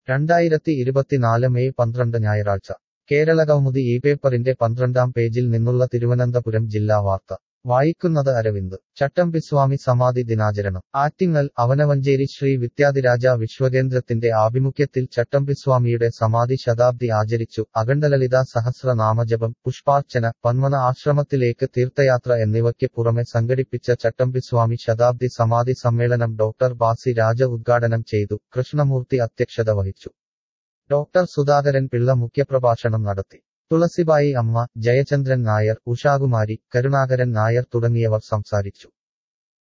രണ്ടായിരത്തി ഇരുപത്തിനാല് മെയ് പന്ത്രണ്ട് ഞായറാഴ്ച കേരളകൗമുദി ഈ പേപ്പറിന്റെ പന്ത്രണ്ടാം പേജിൽ നിന്നുള്ള തിരുവനന്തപുരം ജില്ലാ വാർത്ത വായിക്കുന്നത് അരവിന്ദ് ചട്ടമ്പിസ്വാമി സമാധി ദിനാചരണം ആറ്റിങ്ങൽ അവനവഞ്ചേരി ശ്രീ വിദ്യാധിരാജ വിശ്വകേന്ദ്രത്തിന്റെ ആഭിമുഖ്യത്തിൽ ചട്ടമ്പിസ്വാമിയുടെ സമാധി ശതാബ്ദി ആചരിച്ചു അഖണ്ഡലളിത സഹസ്രനാമജപം പുഷ്പാർച്ചന പന്മന ആശ്രമത്തിലേക്ക് തീർത്ഥയാത്ര എന്നിവയ്ക്ക് പുറമെ സംഘടിപ്പിച്ച ചട്ടമ്പിസ്വാമി ശതാബ്ദി സമാധി സമ്മേളനം ഡോക്ടർ ബാസി രാജ ഉദ്ഘാടനം ചെയ്തു കൃഷ്ണമൂർത്തി അധ്യക്ഷത വഹിച്ചു ഡോക്ടർ സുധാകരൻ പിള്ള മുഖ്യപ്രഭാഷണം നടത്തി തുളസിബായി അമ്മ ജയചന്ദ്രൻ നായർ ഉഷാകുമാരി കരുണാകരൻ നായർ തുടങ്ങിയവർ സംസാരിച്ചു